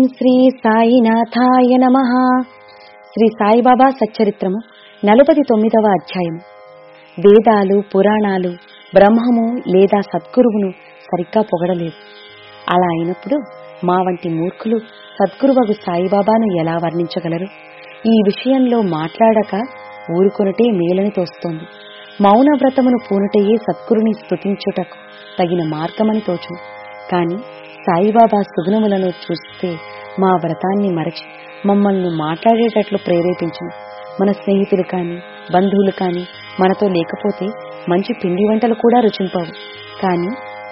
శ్రీ సాయినాథాయ నమ శ్రీ సాయిబాబా సచ్చరిత్రము నలభై తొమ్మిదవ అధ్యాయం వేదాలు పురాణాలు బ్రహ్మము లేదా సద్గురువును సరిగ్గా పొగడలేదు అలా అయినప్పుడు మా వంటి మూర్ఖులు సద్గురువగు సాయిబాబాను ఎలా వర్ణించగలరు ఈ విషయంలో మాట్లాడక ఊరుకొనటే మేలని తోస్తోంది మౌన వ్రతమును పూనుటయే సద్గురుని స్తుతించుటకు తగిన మార్గమని తోచును కాని సాయిబాబా సుగుణములను చూస్తే మా వ్రతాన్ని మరచి మమ్మల్ని మాట్లాడేటట్లు ప్రేరేపించును మన స్నేహితులు కాని బంధువులు కాని మనతో లేకపోతే మంచి పిండి వంటలు కూడా రుచింపవు కాని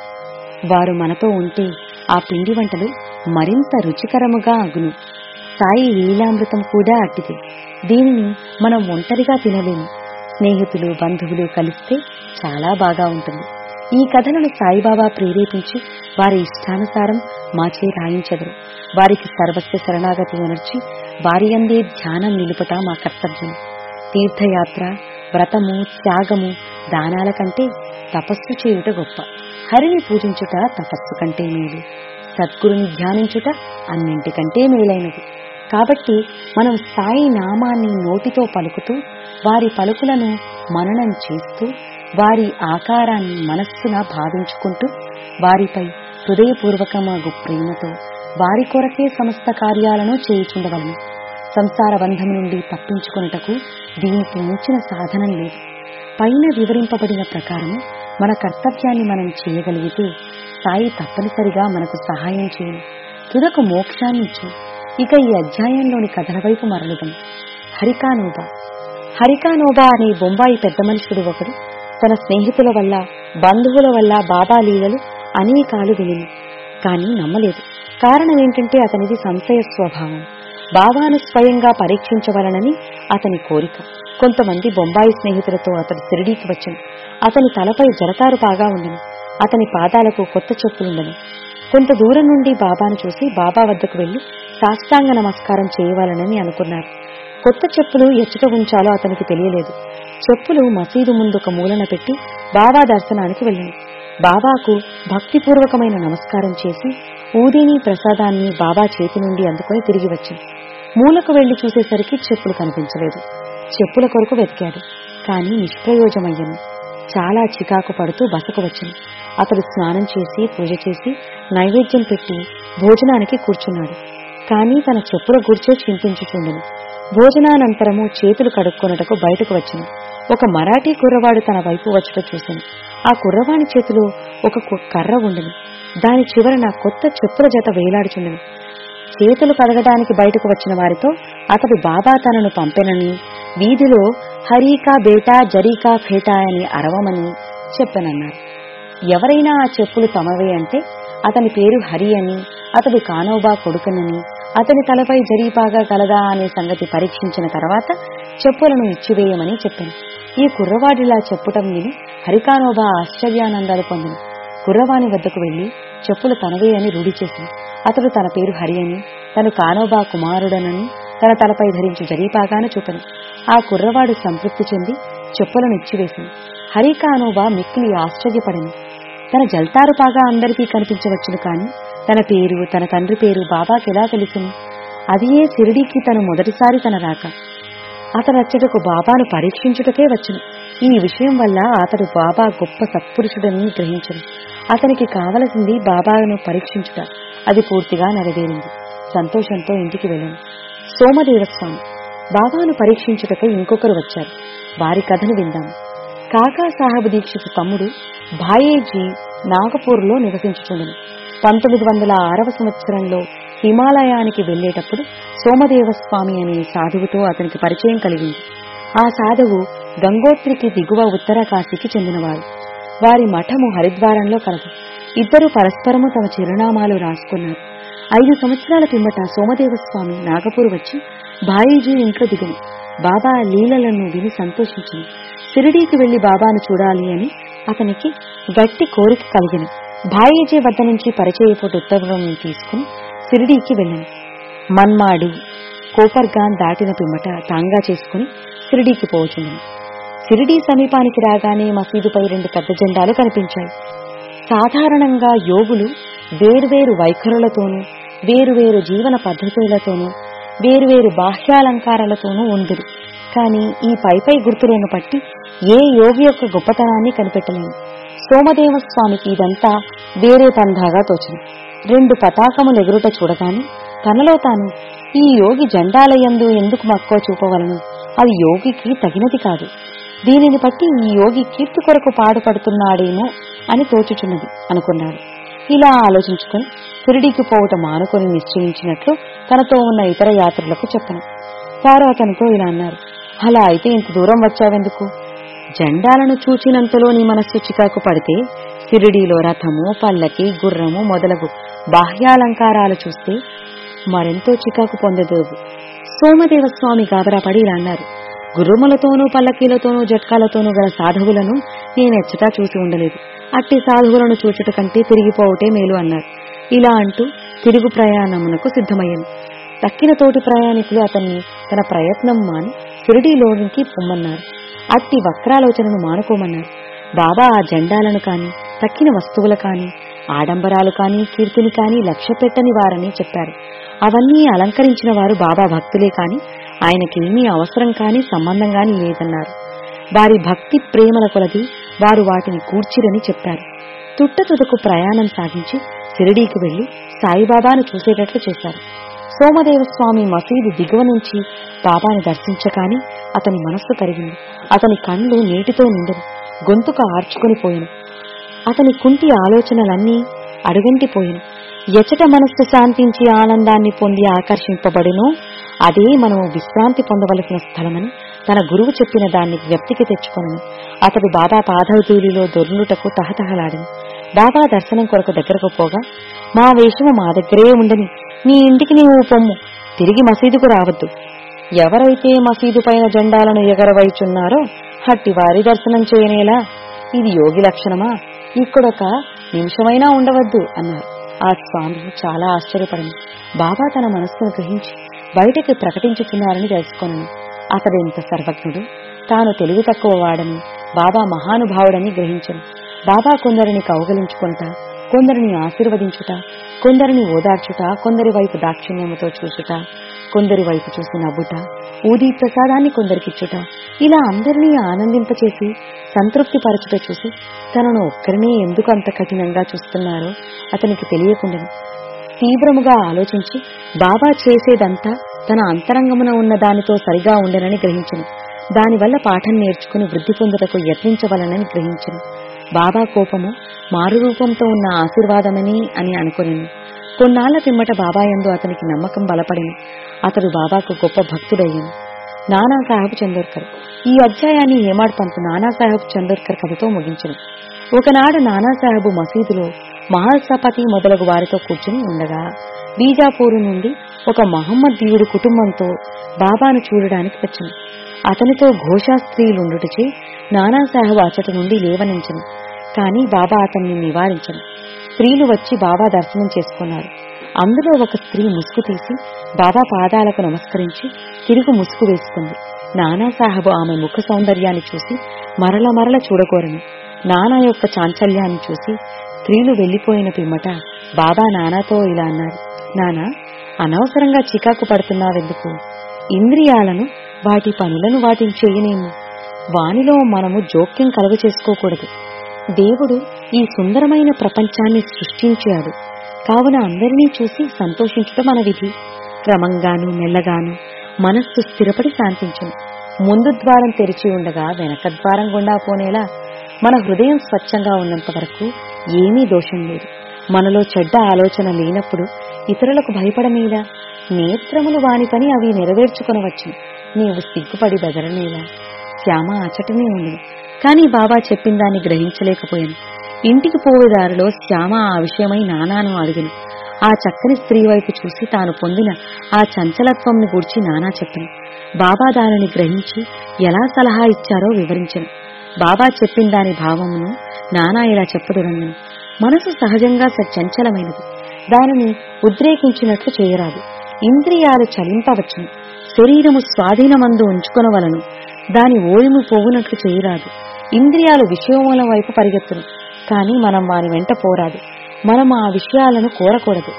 వారు మనతో ఉంటే ఆ పిండి వంటలు మరింత రుచికరముగా అగును సాయి లీలామృతం కూడా అట్టిదే దీనిని మనం ఒంటరిగా తినలేము స్నేహితులు బంధువులు కలిస్తే చాలా బాగా ఉంటుంది ఈ కథలను సాయిబాబా ప్రేరేపించి వారి ఇష్టానుసారం మాచే రాయించెదరు వారికి సర్వస్వ శరణాగతి ఉనర్చి వారి అందే ధ్యానం నిలుపుట మా కర్తవ్యం తీర్థయాత్ర వ్రతము త్యాగము దానాల కంటే తపస్సు చేయుట గొప్ప హరిని పూజించుట తపస్సు కంటే మేలు సద్గురుని ధ్యానించుట అన్నింటికంటే మేలైనది కాబట్టి మనం సాయి నామాన్ని నోటితో పలుకుతూ వారి పలుకులను మననం చేస్తూ వారి ఆకారాన్ని మనస్సున భావించుకుంటూ వారిపై హృదయపూర్వకమాగు ప్రేమతో వారి కొరకే సమస్త కార్యాలను చేయుచుండవలను సంసార బంధం నుండి తప్పించుకొనుటకు దీనికి మించిన సాధనం లేదు పైన వివరింపబడిన ప్రకారం మన కర్తవ్యాన్ని మనం చేయగలిగితే సాయి తప్పనిసరిగా మనకు సహాయం చేయను తుదకు మోక్షాన్ని ఇచ్చు ఇక ఈ అధ్యాయంలోని కథల వైపు మరలుదాం హరికానోబా హరికానోబా అనే బొంబాయి పెద్ద మనుషుడు ఒకడు తన స్నేహితుల వల్ల బంధువుల వల్ల బాబా లీలలు అనేకాలు వినిను కాని నమ్మలేదు కారణం ఏంటంటే అతనిది సంశయ స్వభావం బాబాను స్వయంగా పరీక్షించవలనని అతని కోరిక కొంతమంది బొంబాయి స్నేహితులతో అతడు సిరిడీకి వచ్చను అతని తలపై జరతారు బాగా ఉండను అతని పాదాలకు కొత్త చెప్పులుండను కొంత దూరం నుండి బాబాను చూసి బాబా వద్దకు వెళ్లి సాష్టాంగ నమస్కారం చేయవాలనని అనుకున్నారు కొత్త చెప్పులు ఎచ్చట ఉంచాలో అతనికి తెలియలేదు చెప్పులు మసీదు ముందు ఒక మూలన పెట్టి బాబా దర్శనానికి వెళ్ళింది బాబాకు భక్తిపూర్వకమైన నమస్కారం చేసి ఊదిని ప్రసాదాన్ని బాబా చేతి నుండి అందుకొని తిరిగి వచ్చింది మూలకు వెళ్లి చూసేసరికి చెప్పులు కనిపించలేదు చెప్పుల కొరకు వెతికాడు కాని నిష్ప్రయోజమయ్యను చాలా చికాకు పడుతూ బసకు వచ్చను అతడు స్నానం చేసి పూజ చేసి నైవేద్యం పెట్టి భోజనానికి కూర్చున్నాడు కాని తన చెప్పుల గుర్చే చింతించుచుండెను భోజనానంతరము చేతులు కడుక్కొనుటకు బయటకు వచ్చను ఒక మరాఠీ కుర్రవాడు తన వైపు వచ్చుట చూశాను ఆ కుర్రవాణి చేతిలో ఒక కు- కర్ర ఉండెను దాని చివరన కొత్త చెప్పుల జత వేలాడుచుండెను చేతులు కడగడానికి బయటకు వచ్చిన వారితో అతడు బాబా తనను పంపెనని వీధిలో హరీకా బేటా జరీకా ఫేటా అని అరవమని చెప్పనన్నారు ఎవరైనా ఆ చెప్పులు తమవే అంటే అతని పేరు హరి అని అతడు కానోబా కొడుకనని అతని తలపై జరీపాగా కలదా అనే సంగతి పరీక్షించిన తర్వాత చెప్పులను ఇచ్చివేయమని చెప్పాను ఈ కుర్రవాడిలా చెప్పుటం విని హరికానోబా ఆశ్చర్యానందాలు పొందను కుర్రవాణి వద్దకు వెళ్లి చెప్పులు తనవే అని రూఢి చేసింది అతడు తన పేరు హరి అని తను కానోబా కుమారుడనని తన తలపై ధరించు జరీపాగాను చూపను ఆ కుర్రవాడు సంతృప్తి చెంది చెప్పులను ఇచ్చివేసింది హరి కానోబా మిక్కిలి ఆశ్చర్యపడను తన జల్తారు పాగా అందరికీ కనిపించవచ్చును కాని తన పేరు తన తండ్రి పేరు బాబాకి ఎలా తెలుసును అది ఏ సిరిడీకి తను మొదటిసారి తన రాక అతడు అచ్చటకు బాబాను పరీక్షించుటకే వచ్చును ఈ విషయం వల్ల అతడు బాబా గొప్ప సత్పురుషుడని గ్రహించను అతనికి కావలసింది బాబాను పరీక్షించుట అది పూర్తిగా నెరవేరింది సంతోషంతో ఇంటికి వెళ్ళాను సోమదేవస్వామి బాబాను పరీక్షించుటకై ఇంకొకరు వచ్చారు వారి కథను విందాం కాకా సాహబ్ దీక్షిత్ తమ్ముడు భాయేజీ నాగపూర్లో నివసించుచుండెను పంతొమ్మిది వందల ఆరవ సంవత్సరంలో హిమాలయానికి వెళ్లేటప్పుడు సోమదేవస్వామి అనే సాధువుతో అతనికి పరిచయం కలిగింది ఆ సాధువు గంగోత్రికి దిగువ ఉత్తరకాశీకి చెందినవాడు వారి మఠము హరిద్వారంలో కలదు ఇద్దరు పరస్పరము తమ చిరునామాలు రాసుకున్నారు ఐదు సంవత్సరాల పిమ్మట సోమదేవస్వామి నాగపూర్ వచ్చి బాయిజీ ఇంట్లో దిగును బాబా లీలలను విని సంతోషించింది సిరిడీకి వెళ్లి బాబాను చూడాలి అని అతనికి గట్టి కోరిక కలిగిన బాయిజీ వద్ద నుంచి పరిచయపోటు ఉత్తర్వులను తీసుకుని సిరిడీకి వెళ్ళాను మన్మాడు కోపర్గాన్ దాటిన పిమ్మట టాంగా చేసుకుని సిరిడీకి పోవచ్చుండను సిరిడీ సమీపానికి రాగానే మసీదుపై రెండు పెద్ద జెండాలు కనిపించాయి సాధారణంగా యోగులు వేర్వేరు వైఖరులతోనూ వేరువేరు జీవన పద్ధతులతోనూ వేరువేరు బాహ్యాలంకారాలతోనూ ఉందిరు కాని ఈ పైపై గుర్తులను బట్టి ఏ యోగి యొక్క గొప్పతనాన్ని కనిపెట్టలేము సోమదేవ స్వామికి ఇదంతా వేరే పంధాగా తోచింది రెండు పతాకములు ఎగురుట చూడగాని తనలో తాను ఈ యోగి జెండాలయందు ఎందుకు మక్కువ చూపవలను అది యోగికి తగినది కాదు దీనిని బట్టి ఈ యోగి కీర్తి కొరకు పాడుపడుతున్నాడేమో అని తోచుచున్నది అనుకున్నాడు ఇలా ఆలోచించుకుని షిరిడీకి పోవటం మానుకొని నిశ్చయించినట్లు తనతో ఉన్న ఇతర యాత్రులకు చెప్పను వారు అతనితో ఇలా అన్నారు అలా అయితే ఇంత దూరం వచ్చావెందుకు జెండాలను చూచినంతలో నీ మనస్సు చికాకు పడితే షిరిడీలో రథము పల్లకి గుర్రము మొదలగు బాహ్యాలంకారాలు చూస్తే మరెంతో చికాకు పొందదేవు సోమదేవ స్వామి గాబరాపడి ఇలా అన్నారు గుర్రములతోనూ పల్లకీలతోనూ జట్కాలతోనూ గల సాధువులను నేనెచ్చటా చూసి ఉండలేదు అట్టి సాధువులను చూచుట కంటే తిరిగిపోవటే మేలు అన్నారు ఇలా అంటూ తిరుగు ప్రయాణమునకు సిద్ధమయ్యాను తక్కిన తోటి ప్రయాణికులు అతన్ని తన ప్రయత్నం మాని షిరిడీలోనికి పొమ్మన్నారు అట్టి వక్రాలోచనను మానుకోమన్నారు బాబా ఆ జెండాలను కాని తక్కిన వస్తువులు కాని ఆడంబరాలు కాని కీర్తిని కాని లక్ష్య పెట్టని వారని చెప్పారు అవన్నీ అలంకరించిన వారు బాబా భక్తులే కాని ఆయనకేమీ అవసరం కాని సంబంధం కాని లేదన్నారు వారి భక్తి ప్రేమల కొలది వారు వాటిని కూర్చిరని చెప్పారు తుట్టతుదకు ప్రయాణం సాగించి షిరిడీకి వెళ్లి సాయిబాబాను చూసేటట్లు చేశారు సోమదేవ స్వామి మసీదు దిగువ నుంచి బాబాని దర్శించకాని అతని మనస్సు కరిగింది అతని కళ్ళు నీటితో నిండను గొంతుక ఆర్చుకుని పోయిను అతని కుంటి ఆలోచనలన్నీ అడుగంటిపోయిను ఎచట మనస్సు శాంతించి ఆనందాన్ని పొంది ఆకర్షింపబడునో అదే మనము విశ్రాంతి పొందవలసిన స్థలమని తన గురువు చెప్పిన దాన్ని జ్ఞప్తికి తెచ్చుకొనను అతడు బాబా పాదధూలిలో దొర్లుటకు తహతహలాడను బాబా దర్శనం కొరకు దగ్గరకు పోగా మా వేషము మా దగ్గరే ఉండని నీ ఇంటికి నీవు పొమ్ము తిరిగి మసీదుకు రావద్దు ఎవరైతే మసీదు పైన జెండాలను ఎగరవైచున్నారో హట్టి వారి దర్శనం చేయనేలా ఇది యోగి లక్షణమా ఇక్కడొక నిమిషమైనా ఉండవద్దు అన్నారు ఆ స్వామి చాలా ఆశ్చర్యపడింది బాబా తన మనస్సును గ్రహించి బయటకి ప్రకటించుతున్నారని తెలుసుకొనను అతడెంత సర్వజ్ఞుడు తాను తెలివి తక్కువ వాడని బాబా మహానుభావుడని గ్రహించను బాబా కొందరిని కౌగలించుకొనుట కొందరిని ఆశీర్వదించుట కొందరిని ఓదార్చుట కొందరి వైపు దాక్షిణ్యముతో చూసుట కొందరి వైపు చూసి నవ్వుట ఊది ప్రసాదాన్ని కొందరికిచ్చుట ఇలా అందరినీ ఆనందింపచేసి సంతృప్తి పరచుట చూసి తనను ఒక్కరినే ఎందుకు అంత కఠినంగా చూస్తున్నారో అతనికి తెలియకుండాను తీవ్రముగా ఆలోచించి బాబా చేసేదంతా తన అంతరంగమున ఉన్న దానితో సరిగా ఉండనని గ్రహించను దానివల్ల పాఠం నేర్చుకుని వృద్ధి పొందుటకు యత్నించవలనని గ్రహించను బాబా కోపము మారు రూపంతో ఉన్న ఆశీర్వాదమని అని అనుకునేను కొన్నాళ్ల పిమ్మట బాబా యందు అతనికి నమ్మకం బలపడింది అతడు బాబాకు గొప్ప భక్తుడయ్యాను నానా సాహెబ్ చందోర్కర్ ఈ అధ్యాయాన్ని ఏమాడు పంతు నానాసాహెబ్ చందోర్కర్ కథతో ముగించను ఒకనాడు నానాసాహెబు మసీదులో మహల్సపతి మొదలగు వారితో కూర్చుని ఉండగా బీజాపూరు నుండి ఒక మహమ్మదీయుడు కుటుంబంతో బాబాను చూడడానికి వచ్చింది అతనితో ఘోషా స్త్రీలుండుటచే నానాసాహెబ్ అచట నుండి లేవనించను కాని బాబా అతన్ని నివారించను స్త్రీలు వచ్చి బాబా దర్శనం చేసుకున్నారు అందులో ఒక స్త్రీ ముసుగు తీసి బాబా పాదాలకు నమస్కరించి తిరుగు ముసుగు వేసుకుంది నానాసాహెబు ఆమె ముఖ సౌందర్యాన్ని చూసి మరల మరల చూడకోరను నానా యొక్క చాంచల్యాన్ని చూసి స్త్రీలు వెళ్లిపోయిన పిమ్మట బాబా నానాతో ఇలా అన్నారు నానా అనవసరంగా చికాకు పడుతున్నావెందుకు ఇంద్రియాలను వాటి పనులను వాటిని చేయనేము వానిలో మనము జోక్యం కలుగ చేసుకోకూడదు దేవుడు ఈ సుందరమైన ప్రపంచాన్ని సృష్టించాడు కావున అందరినీ చూసి సంతోషించటం మన విధి క్రమంగాను మెల్లగాను మనస్సు స్థిరపడి శాంతించును ముందు ద్వారం తెరిచి ఉండగా వెనక ద్వారం గుండా పోనేలా మన హృదయం స్వచ్ఛంగా ఉన్నంత వరకు ఏమీ దోషం లేదు మనలో చెడ్డ ఆలోచన లేనప్పుడు ఇతరులకు భయపడమేలా నేత్రములు వాని పని అవి నెరవేర్చుకొనవచ్చు నీవు సిగ్గుపడి బెదరనేలా శ్యామ అచటనే ఉంది కాని బాబా చెప్పిన దాన్ని గ్రహించలేకపోయాను ఇంటికి పోయేదారిలో శ్యామ ఆ విషయమై నానాను అడిగిను ఆ చక్కని స్త్రీ వైపు చూసి తాను పొందిన ఆ చంచలత్వంని గూర్చి నానా చెప్పను బాబా దానిని గ్రహించి ఎలా సలహా ఇచ్చారో వివరించను బాబా చెప్పిన దాని భావమును నానా ఇలా చెప్పదురన్నను మనసు సహజంగా చంచలమైనది దానిని ఉద్రేకించినట్లు చేయరాదు ఇంద్రియాలు చలింపవచ్చును శరీరము స్వాధీనమందు ఉంచుకొనవలను దాని ఓరిమి పోవునట్లు చేయరాదు ఇంద్రియాలు విషయముల వైపు పరిగెత్తును కాని మనం వాని వెంట పోరాదు మనం ఆ విషయాలను కోరకూడదు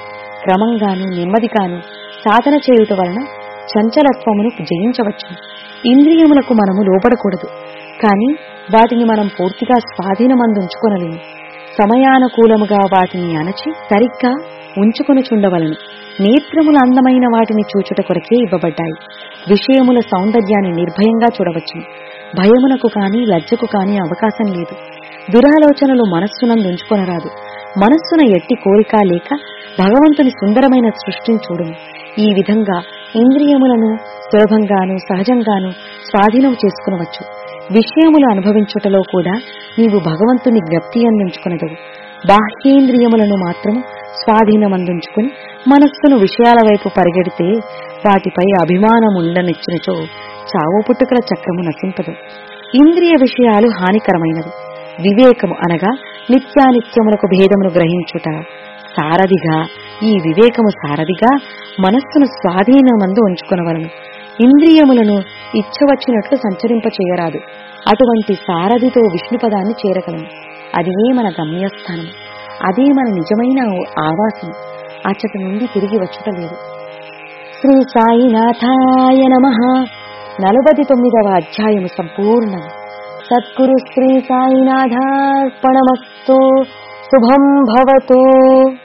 క్రమంగాను నెమ్మదిగాను సాధన చేయుట వలన చంచలత్వమును జయించవచ్చు ఇంద్రియములకు మనము లోపడకూడదు కాని వాటిని మనం పూర్తిగా స్వాధీనమందుంచుకొనలేము సమయానుకూలముగా వాటిని అణచి సరిగ్గా ఉంచుకొని చుండవలను నేత్రముల అందమైన వాటిని చూచుట కొరకే ఇవ్వబడ్డాయి విషయముల సౌందర్యాన్ని నిర్భయంగా చూడవచ్చు భయమునకు కాని లజ్జకు కాని అవకాశం లేదు దురాలోచనలు మనస్సునందుంచుకొనరాదు మనస్సున ఎట్టి కోరిక లేక భగవంతుని సుందరమైన సృష్టిని చూడుము ఈ విధంగా ఇంద్రియములను సులభంగాను సహజంగాను స్వాధీనం చేసుకునవచ్చు విషయములు అనుభవించుటలో కూడా నీవు భగవంతుని జ్ఞప్తి అందించుకునదవు బాహ్యేంద్రియములను మాత్రము స్వాధీనమందించుకుని మనస్సును విషయాల వైపు పరిగెడితే వాటిపై అభిమానం ఉండనిచ్చినచో చావు పుట్టుకల చక్రము నశింపదు ఇంద్రియ విషయాలు హానికరమైనవి వివేకము అనగా నిత్యానిత్యములకు భేదమును గ్రహించుట సారథిగా ఈ వివేకము సారథిగా మనస్సును స్వాధీనమందు ఉంచుకొనవలను ఇంద్రియములను ఇచ్చవచ్చినట్లు సంచరింప చేయరాదు అటువంటి సారథితో విష్ణుపదాన్ని చేరగలము అదియే మన గమ్యస్థానం అదే మన నిజమైన ఆవాసం అచ్చటి నుండి తిరిగి వచ్చుటలేదు శ్రీ సాయినాథాయ నమ నలభై తొమ్మిదవ అధ్యాయము సంపూర్ణం సద్గురు శ్రీ సాయినాథార్పణమస్తు శుభం భవతు